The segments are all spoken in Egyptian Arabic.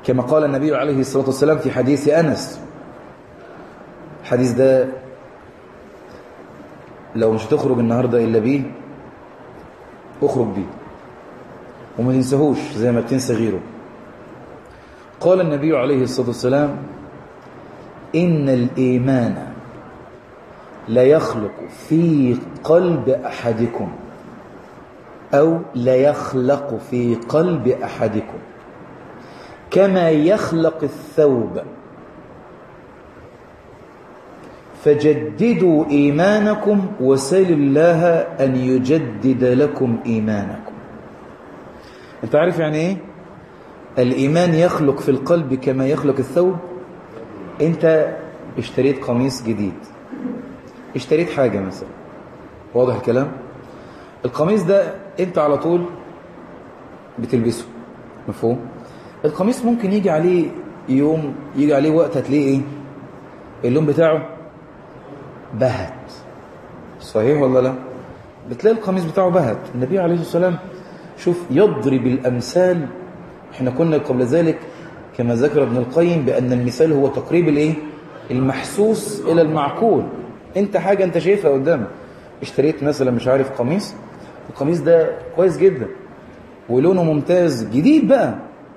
كما قال النبي عليه الصلاة والسلام في حديث أنس الحديث ده لو مش هتخرج النهاردة إلا بيه اخرج بيه وما تنسهوش زي ما بتنسى غيره قال النبي عليه الصلاة والسلام إن الإيمان ليخلق في قلب أحدكم أو ليخلق في قلب أحدكم كما يخلق الثوب فجددوا إيمانكم وسلوا الله أن يجدد لكم إيمانكم أنت عارف يعني إيه؟ الإيمان يخلق في القلب كما يخلق الثوب أنت اشتريت قميص جديد اشتريت حاجة مثلا واضح الكلام القميص ده أنت على طول بتلبسه مفهوم القميص ممكن يجي عليه يوم يجي عليه وقت هتلاقيه ايه اللون بتاعه بهت صحيح ولا لا بتلاقي القميص بتاعه بهت النبي عليه الصلاة والسلام شوف يضرب الأمثال احنا كنا قبل ذلك كما ذكر ابن القيم بأن المثال هو تقريب الايه المحسوس إلى المعقول انت حاجة انت شايفها قدامك اشتريت مثلا مش عارف قميص القميص ده كويس جدا ولونه ممتاز جديد بقى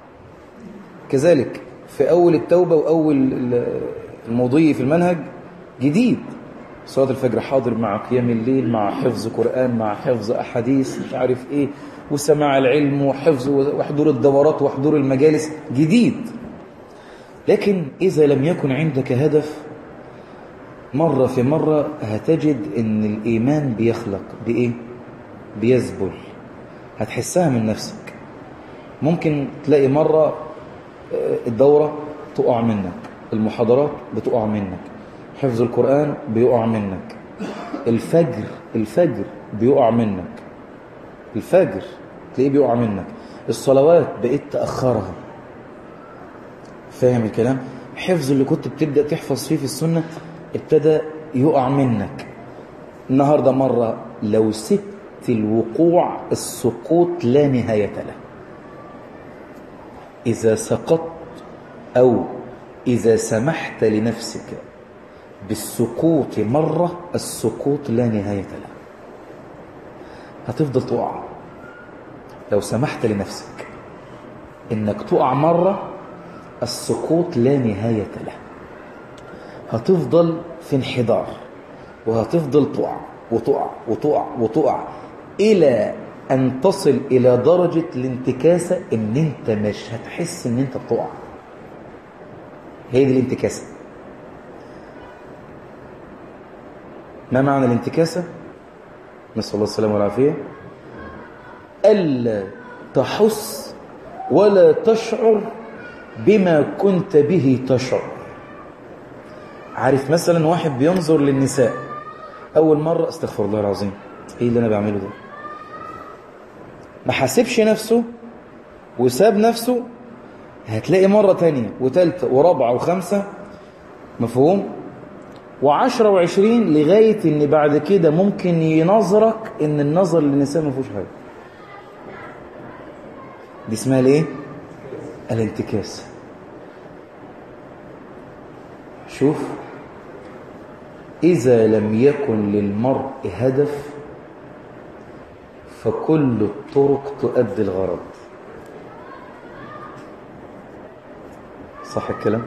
كذلك في أول التوبة وأول المضي في المنهج جديد صلاة الفجر حاضر مع قيام الليل مع حفظ قرآن مع حفظ أحاديث مش عارف إيه وسماع العلم وحفظ وحضور الدورات وحضور المجالس جديد لكن إذا لم يكن عندك هدف مرة في مرة هتجد أن الإيمان بيخلق بإيه؟ بيذبل هتحسها من نفسك ممكن تلاقي مرة الدورة تقع منك المحاضرات بتقع منك حفظ القرآن بيقع منك الفجر الفجر بيقع منك الفجر تلاقيه بيقع منك الصلوات بقيت تأخرها فاهم الكلام حفظ اللي كنت بتبدأ تحفظ فيه في السنة ابتدى يقع منك النهاردة مرة لو سبت الوقوع السقوط لا نهاية له إذا سقطت أو إذا سمحت لنفسك بالسقوط مرة السقوط لا نهاية له هتفضل تقع لو سمحت لنفسك إنك تقع مرة السقوط لا نهاية له هتفضل في انحدار وهتفضل تقع وتقع وتقع وتقع إلى أن تصل إلى درجة الانتكاسة إن أنت مش هتحس إن أنت بتقع هي دي الانتكاسة ما معنى الانتكاسة؟ نسأل الله السلامة والعافية ألا تحس ولا تشعر بما كنت به تشعر عارف مثلا واحد بينظر للنساء أول مرة استغفر الله العظيم إيه اللي أنا بعمله ده ما حاسبش نفسه وساب نفسه هتلاقي مرة تانية وتالتة ورابعة وخمسة مفهوم وعشرة وعشرين لغاية ان بعد كده ممكن ينظرك ان النظر للنساء ما فيهوش حاجة دي اسمها ليه الانتكاس شوف إذا لم يكن للمرء هدف فكل الطرق تؤدي الغرض صح الكلام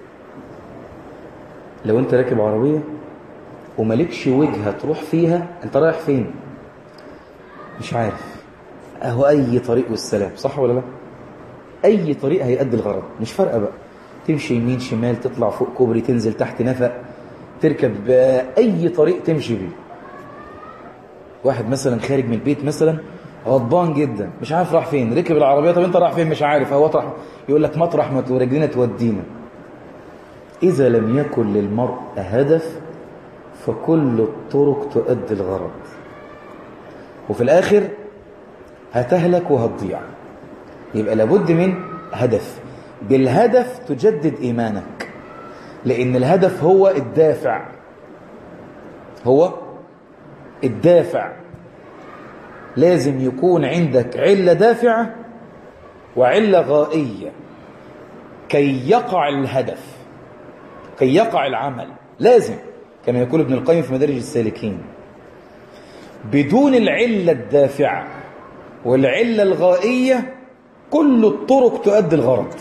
لو انت راكب عربية وملكش وجهة تروح فيها انت رايح فين مش عارف اهو اي طريق والسلام صح ولا لا اي طريق هيؤدي الغرض مش فارقه بقى تمشي يمين شمال تطلع فوق كوبري تنزل تحت نفق تركب اي طريق تمشي بيه واحد مثلا خارج من البيت مثلا غضبان جدا مش عارف راح فين ركب العربيه طب انت راح فين مش عارف هو طرح يقول لك مطرح ما رجلنا تودينا اذا لم يكن للمرء هدف فكل الطرق تؤدي الغرض وفي الاخر هتهلك وهتضيع يبقى لابد من هدف بالهدف تجدد ايمانك لان الهدف هو الدافع هو الدافع لازم يكون عندك علة دافعة وعلة غائية كي يقع الهدف كي يقع العمل لازم كما يقول ابن القيم في مدارج السالكين بدون العلة الدافعة والعلة الغائية كل الطرق تؤدي الغرض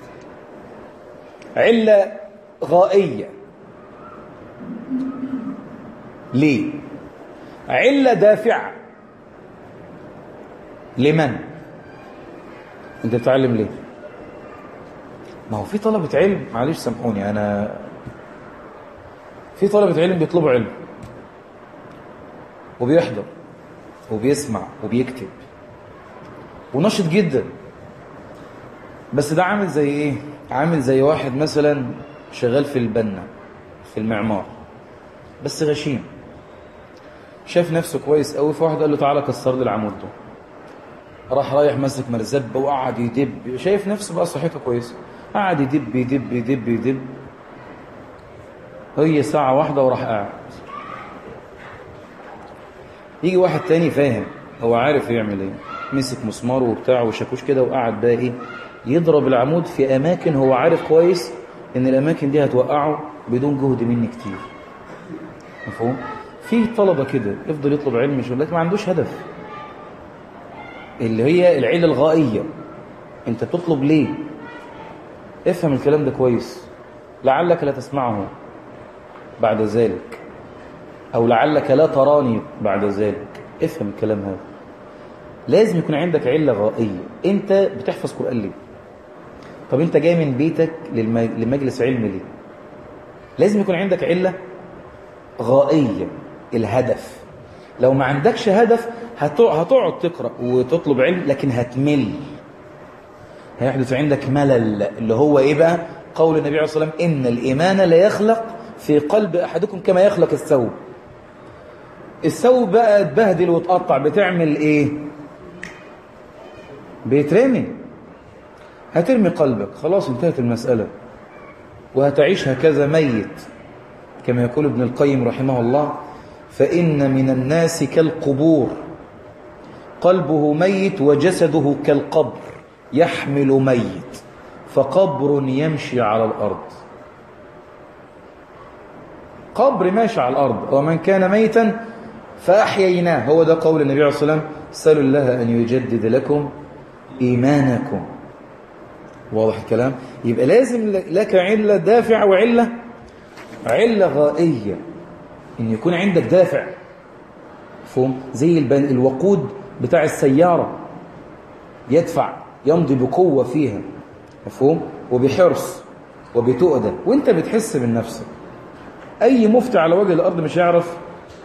علة غائية ليه علة دافعة لمن انت بتتعلم ليه ما هو في طلبة علم معلش سامحوني انا في طلبة علم بيطلبوا علم وبيحضر وبيسمع وبيكتب ونشط جدا بس ده عامل زي ايه عامل زي واحد مثلا شغال في البنا في المعمار بس غشيم شاف نفسه كويس قوي فواحد قال له تعالى كسر لي العمود ده راح رايح ماسك مرزبه وقعد يدب شايف نفسه بقى صحته كويسه قعد يدب يدب يدب يدب هي ساعة واحدة وراح قاعد يجي واحد تاني فاهم هو عارف يعمل ايه مسك مسمار وبتاع وشاكوش كده وقعد بقى ايه يضرب العمود في اماكن هو عارف كويس ان الاماكن دي هتوقعه بدون جهد مني كتير مفهوم في طلبة كده يفضل يطلب علم يقول لك ما عندوش هدف اللي هي العلة الغائية انت بتطلب ليه افهم الكلام ده كويس لعلك لا تسمعه بعد ذلك أو لعلك لا تراني بعد ذلك افهم الكلام هذا لازم يكون عندك علة غائية انت بتحفظ قرآن ليه طب انت جاي من بيتك لمجلس علم ليه لازم يكون عندك علة غائية الهدف لو ما عندكش هدف هتقعد تقرأ وتطلب علم لكن هتمل هيحدث عندك ملل اللي هو ايه بقى قول النبي عليه الصلاة والسلام إن الإيمان لا يخلق في قلب أحدكم كما يخلق الثوب الثوب بقى اتبهدل وتقطع بتعمل ايه بيترمي هترمي قلبك خلاص انتهت المسألة وهتعيش هكذا ميت كما يقول ابن القيم رحمه الله فإن من الناس كالقبور قلبه ميت وجسده كالقبر يحمل ميت فقبر يمشي على الأرض قبر ماشي على الأرض ومن كان ميتا فأحييناه هو ده قول النبي عليه الصلاة والسلام سألوا الله أن يجدد لكم إيمانكم واضح الكلام يبقى لازم لك علة دافع وعلة علة غائية إن يكون عندك دافع فهم زي الوقود بتاع السيارة يدفع يمضي بقوة فيها مفهوم وبحرص وبتؤدى وانت بتحس من نفسك اي مفتي على وجه الارض مش هيعرف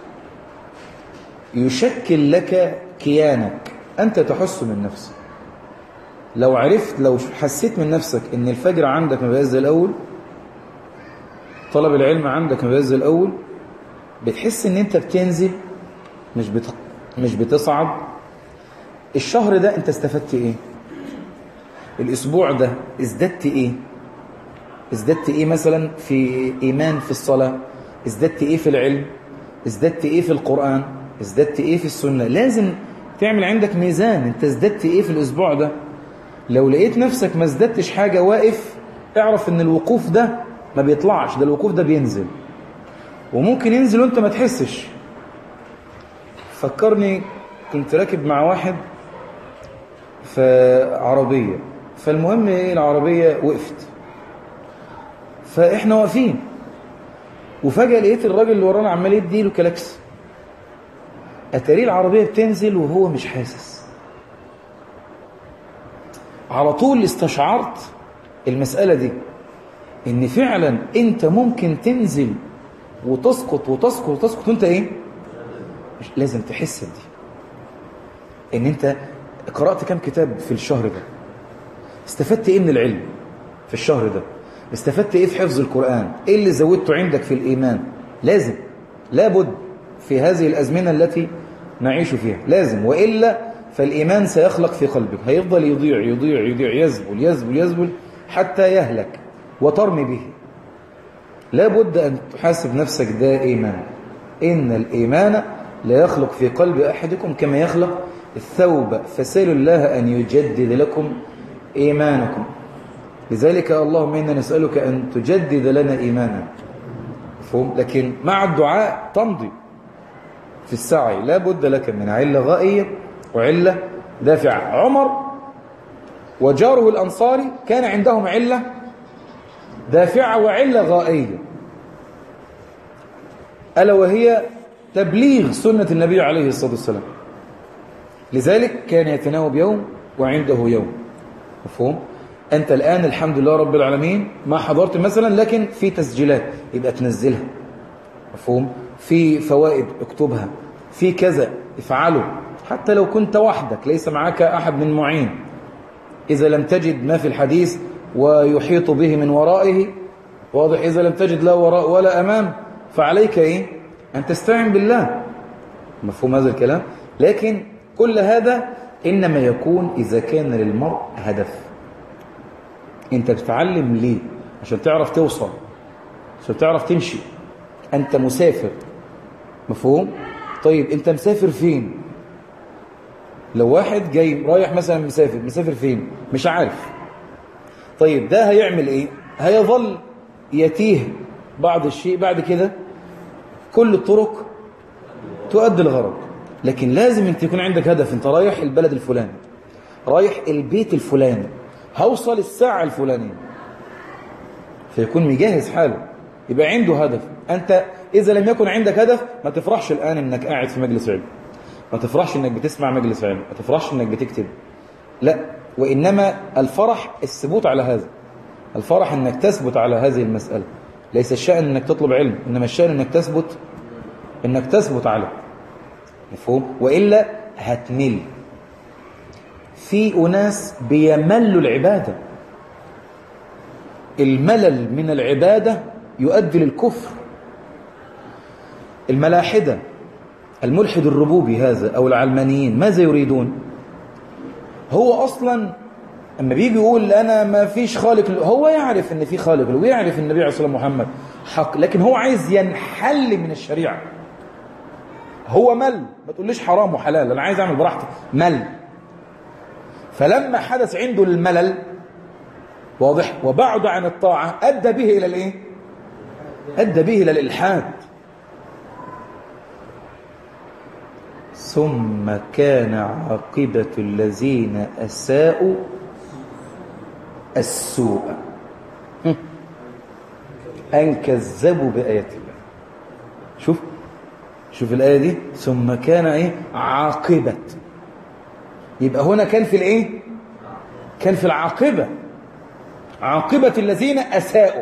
يشكل لك كيانك انت تحس من نفسك لو عرفت لو حسيت من نفسك ان الفجر عندك ما بقاش زي الاول طلب العلم عندك ما بقاش زي الاول بتحس ان انت بتنزل مش بت... مش بتصعد الشهر ده انت استفدت ايه الاسبوع ده ازددت ايه ازددت ايه مثلا في ايمان في الصلاة ازددت ايه في العلم ازددت ايه في القرآن ازددت ايه في السنة لازم تعمل عندك ميزان انت ازددت ايه في الاسبوع ده لو لقيت نفسك ما ازددتش حاجة واقف اعرف ان الوقوف ده ما بيطلعش ده الوقوف ده بينزل وممكن ينزل وانت ما تحسش فكرني كنت راكب مع واحد في عربية فالمهم ايه العربية وقفت فاحنا واقفين وفجأة لقيت الراجل اللي ورانا عمال يدي له كلاكس اتاري العربية بتنزل وهو مش حاسس على طول استشعرت المسألة دي ان فعلا انت ممكن تنزل وتسقط وتسقط وتسقط وانت ايه مش لازم تحس بدي ان انت قرأت كم كتاب في الشهر ده استفدت ايه من العلم في الشهر ده استفدت ايه في حفظ القرآن ايه اللي زودته عندك في الإيمان لازم لابد في هذه الأزمنة التي نعيش فيها لازم وإلا فالإيمان سيخلق في قلبك هيفضل يضيع يضيع يضيع يزبل يزبل يزبل حتى يهلك وترمي به لابد أن تحاسب نفسك دائما إن الإيمان لا يخلق في قلب أحدكم كما يخلق الثوب فسألوا الله أن يجدد لكم إيمانكم لذلك اللهم إنا نسألك أن تجدد لنا إيمانا مفهوم لكن مع الدعاء تمضي في السعي لا بد لك من علة غائية وعلة دافعة عمر وجاره الأنصاري كان عندهم علة دافعة وعلة غائية ألا وهي تبليغ سنة النبي عليه الصلاة والسلام لذلك كان يتناوب يوم وعنده يوم مفهوم؟ أنت الآن الحمد لله رب العالمين ما حضرت مثلا لكن في تسجيلات يبقى تنزلها مفهوم؟ في فوائد اكتبها في كذا افعله حتى لو كنت وحدك ليس معك أحد من معين إذا لم تجد ما في الحديث ويحيط به من ورائه واضح إذا لم تجد لا وراء ولا أمام فعليك إيه أن تستعن بالله مفهوم هذا الكلام لكن كل هذا إنما يكون إذا كان للمرء هدف أنت بتتعلم ليه عشان تعرف توصل عشان تعرف تمشي أنت مسافر مفهوم طيب أنت مسافر فين لو واحد جاي رايح مثلا مسافر مسافر فين مش عارف طيب ده هيعمل ايه هيظل يتيه بعض الشيء بعد كده كل الطرق تؤدي الغرض لكن لازم انت يكون عندك هدف انت رايح البلد الفلاني رايح البيت الفلاني هوصل الساعة الفلانية فيكون مجهز حاله يبقى عنده هدف انت اذا لم يكن عندك هدف ما تفرحش الان انك قاعد في مجلس علم ما تفرحش انك بتسمع مجلس علم ما تفرحش انك بتكتب لا وإنما الفرح الثبوت على هذا الفرح انك تثبت على هذه المسألة ليس الشأن انك تطلب علم إنما الشأن انك تثبت انك تثبت عليه مفهوم وإلا هتمل في أناس بيملوا العبادة الملل من العبادة يؤدي للكفر الملاحدة الملحد الربوبي هذا أو العلمانيين ماذا يريدون هو أصلا أما بيجي يقول أنا ما فيش خالق هو يعرف أن في خالق ويعرف النبي عليه الصلاة محمد حق لكن هو عايز ينحل من الشريعة هو مل ما تقوليش حرام وحلال أنا عايز أعمل براحتي مل فلما حدث عنده الملل واضح وبعد عن الطاعة أدى به إلى الإيه أدى به إلى الإلحاد ثم كان عاقبة الذين أساءوا السوء أن كذبوا بآيات الله شوف شوف الآية دي ثم كان إيه عاقبة يبقى هنا كان في الإيه كان في العاقبة عاقبة الذين أساءوا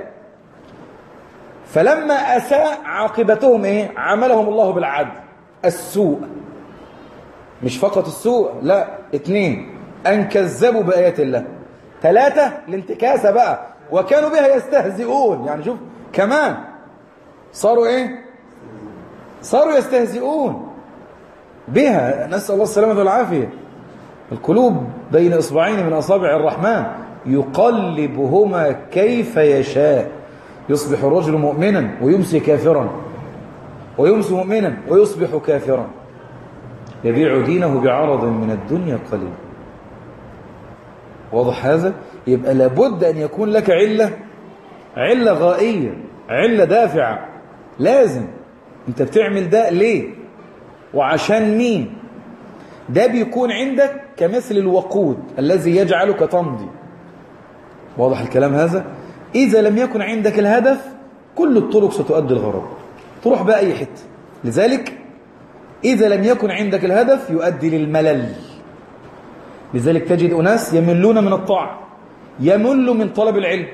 فلما أساء عاقبتهم إيه عملهم الله بالعدل السوء مش فقط السوء لا اتنين أن كذبوا بآيات الله ثلاثة الانتكاسة بقى وكانوا بها يستهزئون يعني شوف كمان صاروا ايه صاروا يستهزئون بها نسأل الله السلامة والعافية القلوب بين إصبعين من أصابع الرحمن يقلبهما كيف يشاء يصبح الرجل مؤمنا ويمسي كافرا ويمسي مؤمنا ويصبح كافرا يبيع دينه بعرض من الدنيا قليل واضح هذا يبقى لابد أن يكون لك علة علة غائية علة دافعة لازم انت بتعمل ده ليه وعشان مين ده بيكون عندك كمثل الوقود الذي يجعلك تمضي واضح الكلام هذا إذا لم يكن عندك الهدف كل الطرق ستؤدي الغرض تروح بقى أي حته لذلك إذا لم يكن عندك الهدف يؤدي للملل لذلك تجد أناس يملون من الطاعة يملوا من طلب العلم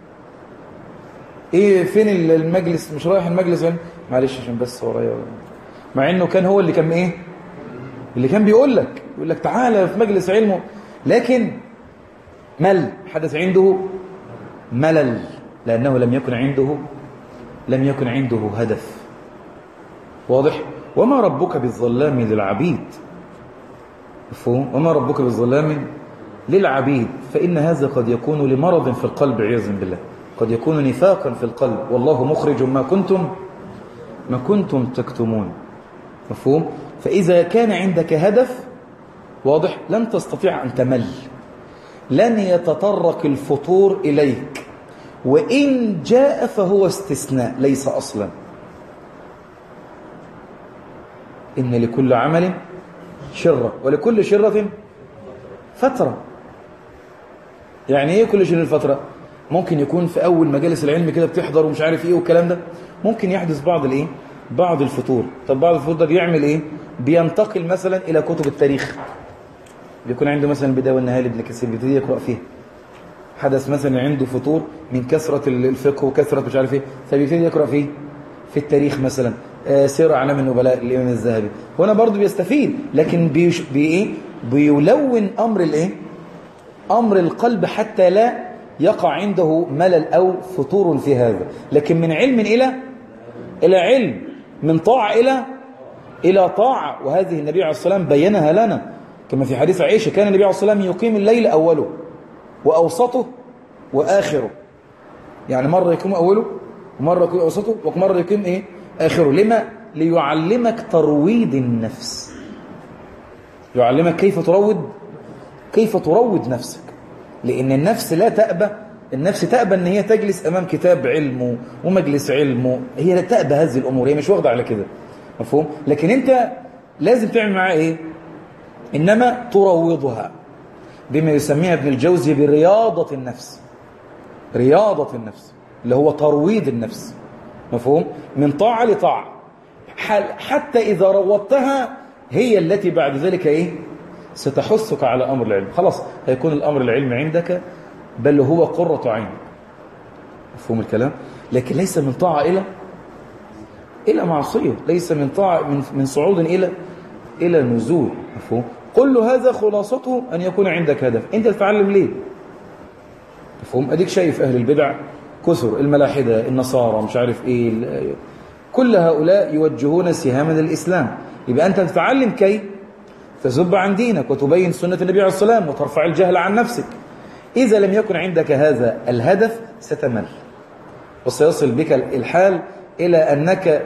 ايه فين المجلس مش رايح المجلس يعني معلش عشان بس ورايا مع انه كان هو اللي كان ايه اللي كان بيقول لك يقول لك تعالى في مجلس علمه لكن مل حدث عنده ملل لانه لم يكن عنده لم يكن عنده هدف واضح وما ربك بالظلام للعبيد مفهوم وما ربك بالظلام للعبيد فإن هذا قد يكون لمرض في القلب عياذا بالله قد يكون نفاقا في القلب والله مخرج ما كنتم ما كنتم تكتمون مفهوم فإذا كان عندك هدف واضح لن تستطيع أن تمل لن يتطرق الفطور إليك وإن جاء فهو استثناء ليس أصلا إن لكل عمل شرة ولكل شرة فترة يعني ايه كل شرة فترة ممكن يكون في أول مجالس العلم كده بتحضر ومش عارف ايه والكلام ده ممكن يحدث بعض الايه بعض الفطور طب بعض الفطور ده بيعمل ايه بينتقل مثلا إلى كتب التاريخ بيكون عنده مثلا البداية والنهاية لابن كثير بيبتدي يقرأ فيها حدث مثلا عنده فطور من كثرة الفقه وكثرة مش عارف ايه فبيبتدي يقرأ فيه في التاريخ مثلا آه سير أعلام النبلاء الإمام الذهبي هنا برضه بيستفيد لكن بيش بي إيه بيلون أمر الإيه أمر القلب حتى لا يقع عنده ملل أو فطور في هذا لكن من علم إلى إلى علم من طاعة إلى إلى طاعة وهذه النبي عليه الصلاة والسلام بينها لنا كما في حديث عائشة كان النبي عليه الصلاة والسلام يقيم الليل أوله وأوسطه وآخره يعني مرة يقيم أوله ومرة يقيم أوسطه ومرة يقيم إيه آخره لما ليعلمك ترويض النفس يعلمك كيف تروض كيف تروض نفسك لأن النفس لا تأبى النفس تأبى أن هي تجلس أمام كتاب علم ومجلس علم هي لا تأبى هذه الأمور هي مش واخدة على كده مفهوم لكن أنت لازم تعمل معاه إيه إنما تروضها بما يسميها ابن الجوزي برياضة النفس رياضة النفس اللي هو ترويض النفس مفهوم من طاعة لطاعة حتى إذا روضتها هي التي بعد ذلك إيه ستحثك على أمر العلم خلاص هيكون الأمر العلم عندك بل هو قرة عين مفهوم الكلام لكن ليس من طاعة إلى إلى معصية ليس من طاعة من, من صعود إلى إلى نزول مفهوم كل هذا خلاصته أن يكون عندك هدف أنت تتعلم ليه مفهوم أديك شايف أهل البدع كثر الملاحدة النصارى مش عارف إيه كل هؤلاء يوجهون سهاما للإسلام يبقى أنت تتعلم كي تزب عن دينك وتبين سنة النبي عليه الصلاة والسلام وترفع الجهل عن نفسك إذا لم يكن عندك هذا الهدف ستمل وسيصل بك الحال إلى أنك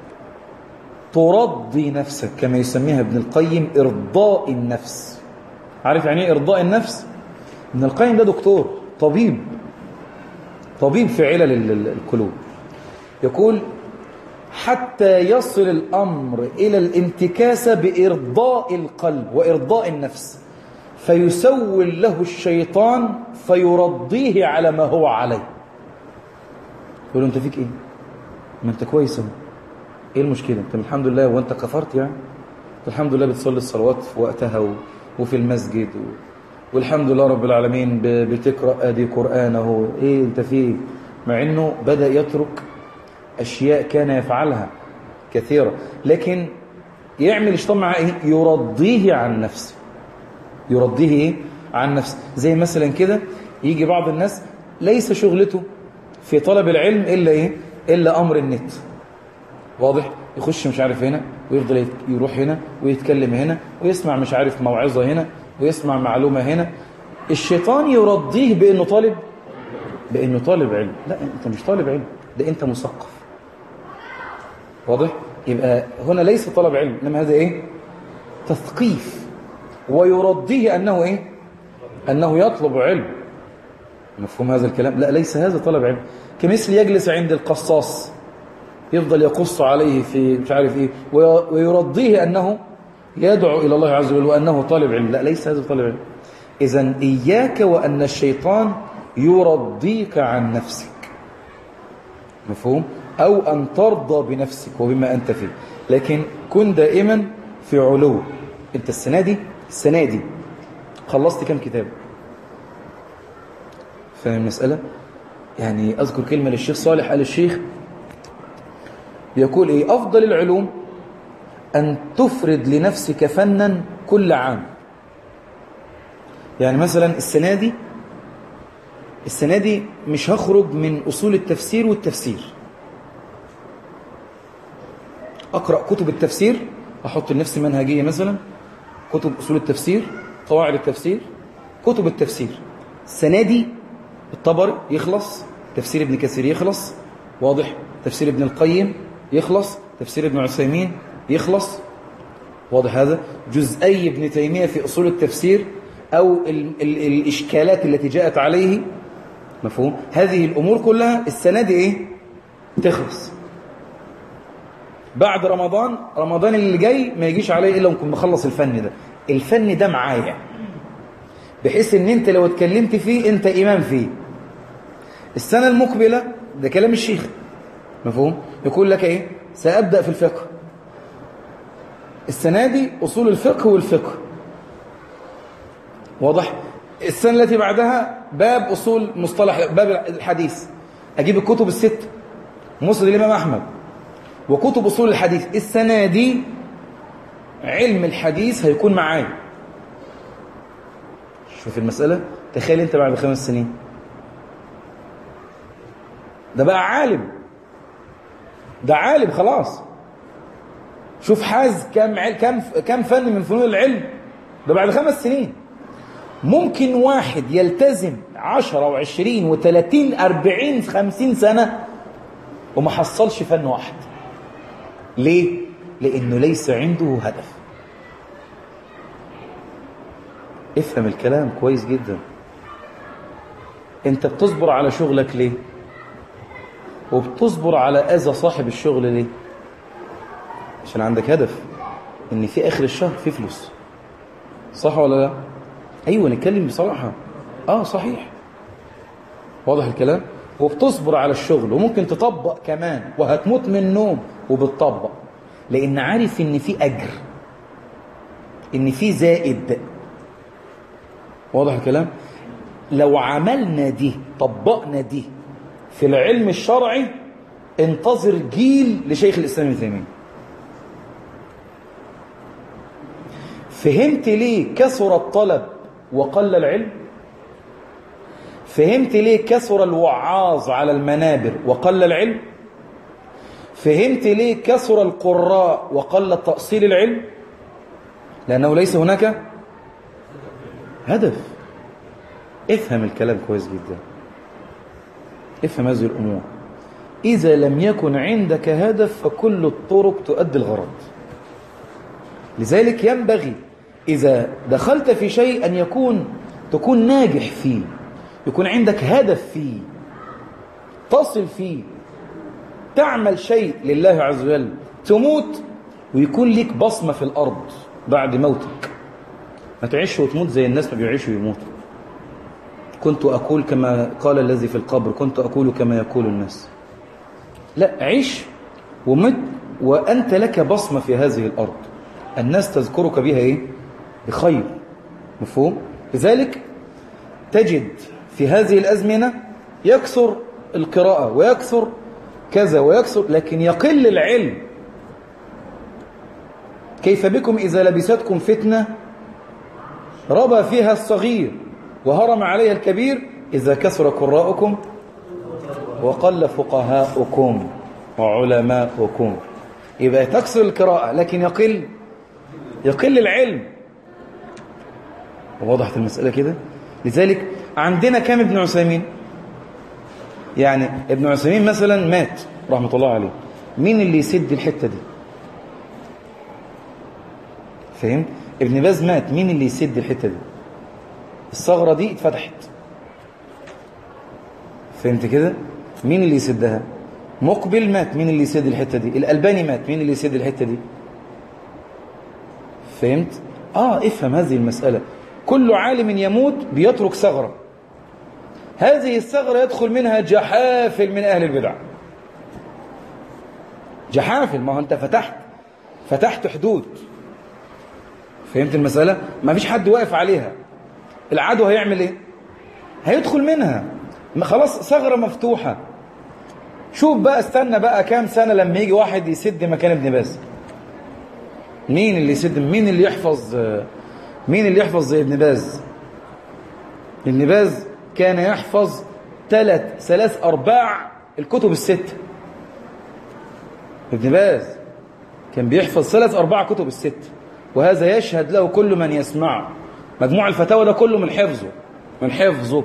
ترضي نفسك كما يسميها ابن القيم إرضاء النفس عارف يعني ايه إرضاء النفس ابن القيم ده دكتور طبيب طبيب في علل القلوب يقول حتى يصل الأمر إلى الانتكاسة بإرضاء القلب وإرضاء النفس فيسول له الشيطان فيرضيه على ما هو عليه يقول له أنت فيك إيه ما أنت كويس إيه المشكلة أنت الحمد لله وأنت كفرت يعني الحمد لله بتصلي الصلوات في وقتها و... وفي المسجد و... والحمد لله رب العالمين بتقرأ ادي قرآنه ايه انت فيه مع انه بدأ يترك اشياء كان يفعلها كثيرة لكن يعمل الشيطان معاه ايه يرضيه عن نفسه يرضيه ايه عن نفسه زي مثلا كده يجي بعض الناس ليس شغلته في طلب العلم الا ايه الا امر النت واضح يخش مش عارف هنا ويفضل يروح هنا ويتكلم هنا ويسمع مش عارف موعظة هنا ويسمع معلومة هنا الشيطان يرضيه بأنه طالب بأنه طالب علم لا أنت مش طالب علم ده أنت مثقف واضح يبقى هنا ليس طلب علم إنما هذا إيه تثقيف ويرضيه أنه إيه أنه يطلب علم مفهوم هذا الكلام لا ليس هذا طلب علم كمثل يجلس عند القصاص يفضل يقص عليه في مش عارف ايه ويرضيه انه يدعو الى الله عز وجل وانه طالب علم لا ليس هذا طالب علم اذا اياك وان الشيطان يرضيك عن نفسك مفهوم او ان ترضى بنفسك وبما انت فيه لكن كن دائما في علو انت السنه دي السنه دي خلصت كم كتاب فاهم المساله يعني اذكر كلمه للشيخ صالح قال الشيخ يقول إيه أفضل العلوم أن تفرد لنفسك فنا كل عام يعني مثلا السنة دي السنة دي مش هخرج من أصول التفسير والتفسير أقرأ كتب التفسير أحط لنفسي منهجية مثلا كتب أصول التفسير قواعد التفسير كتب التفسير السنة دي الطبر يخلص تفسير ابن كثير يخلص واضح تفسير ابن القيم يخلص تفسير ابن عثيمين يخلص واضح هذا جزئي ابن تيمية في أصول التفسير أو ال ال الإشكالات التي جاءت عليه مفهوم هذه الأمور كلها السنة دي إيه تخلص بعد رمضان رمضان اللي جاي ما يجيش عليه إلا ممكن مخلص الفن ده الفن ده معايا بحيث ان انت لو اتكلمت فيه انت امام فيه السنة المقبلة ده كلام الشيخ مفهوم يقول لك ايه سأبدأ في الفقه السنة دي أصول الفقه والفقه واضح السنة التي بعدها باب أصول مصطلح باب الحديث أجيب الكتب الست مسند الإمام أحمد وكتب أصول الحديث السنة دي علم الحديث هيكون معايا شوف المسألة تخيل انت بعد خمس سنين ده بقى عالم ده عالم خلاص شوف حاز كم كم كم فن من فنون العلم ده بعد خمس سنين ممكن واحد يلتزم 10 و20 و30 40 50 سنة وما حصلش فن واحد ليه؟ لأنه ليس عنده هدف افهم الكلام كويس جدا انت بتصبر على شغلك ليه وبتصبر على اذى صاحب الشغل ليه عشان عندك هدف ان في اخر الشهر في فلوس صح ولا لا ايوه نتكلم بصراحه اه صحيح واضح الكلام وبتصبر على الشغل وممكن تطبق كمان وهتموت من النوم وبتطبق لان عارف ان في اجر ان في زائد واضح الكلام لو عملنا دي طبقنا دي في العلم الشرعي انتظر جيل لشيخ الإسلام ابن تيميه فهمت ليه كثر الطلب وقل العلم فهمت ليه كثر الوعاظ على المنابر وقل العلم فهمت ليه كثر القراء وقل تأصيل العلم لأنه ليس هناك هدف افهم الكلام كويس جدا افهم هذه الأمور إذا لم يكن عندك هدف فكل الطرق تؤدي الغرض لذلك ينبغي إذا دخلت في شيء أن يكون تكون ناجح فيه يكون عندك هدف فيه تصل فيه تعمل شيء لله عز وجل تموت ويكون لك بصمة في الأرض بعد موتك ما تعيش وتموت زي الناس ما بيعيشوا ويموتوا كنت أقول كما قال الذي في القبر كنت أقول كما يقول الناس لا عيش ومت وأنت لك بصمة في هذه الأرض الناس تذكرك بها إيه؟ بخير مفهوم؟ لذلك تجد في هذه الأزمنة يكثر القراءة ويكثر كذا ويكثر لكن يقل العلم كيف بكم إذا لبستكم فتنة ربى فيها الصغير وهرم عليها الكبير إذا كثر قراءكم وقل فقهاؤكم وعلماؤكم يبقى تكثر القراءة لكن يقل يقل العلم وضحت المسألة كده لذلك عندنا كام ابن عثيمين يعني ابن عثيمين مثلا مات رحمة الله عليه مين اللي يسد الحتة دي فهمت ابن باز مات مين اللي يسد الحتة دي الثغرة دي اتفتحت فهمت كده مين اللي يسدها مقبل مات مين اللي يسد الحتة دي الألباني مات مين اللي يسد الحتة دي فهمت اه افهم هذه المسألة كل عالم يموت بيترك ثغرة هذه الثغرة يدخل منها جحافل من أهل البدع جحافل ما هو أنت فتحت فتحت حدود فهمت المسألة ما فيش حد واقف عليها العدو هيعمل ايه هيدخل منها خلاص ثغرة مفتوحة شوف بقى استنى بقى كام سنة لما يجي واحد يسد مكان ابن باز مين اللي يسد مين اللي يحفظ مين اللي يحفظ زي ابن باز ابن باز كان يحفظ ثلاث ثلاث أرباع الكتب الستة ابن باز كان بيحفظ ثلاث أرباع كتب الستة وهذا يشهد له كل من يسمعه مجموع الفتاوى ده كله من حفظه من حفظه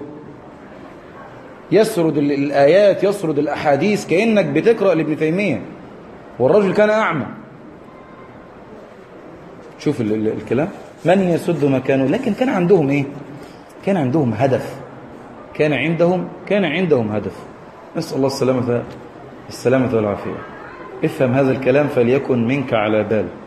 يسرد الآيات يسرد الأحاديث كأنك بتقرأ لابن تيمية والرجل كان أعمى شوف ال ال الكلام من يسد مكانه لكن كان عندهم إيه كان عندهم هدف كان عندهم كان عندهم هدف نسأل الله السلامة السلامة والعافية افهم هذا الكلام فليكن منك على بال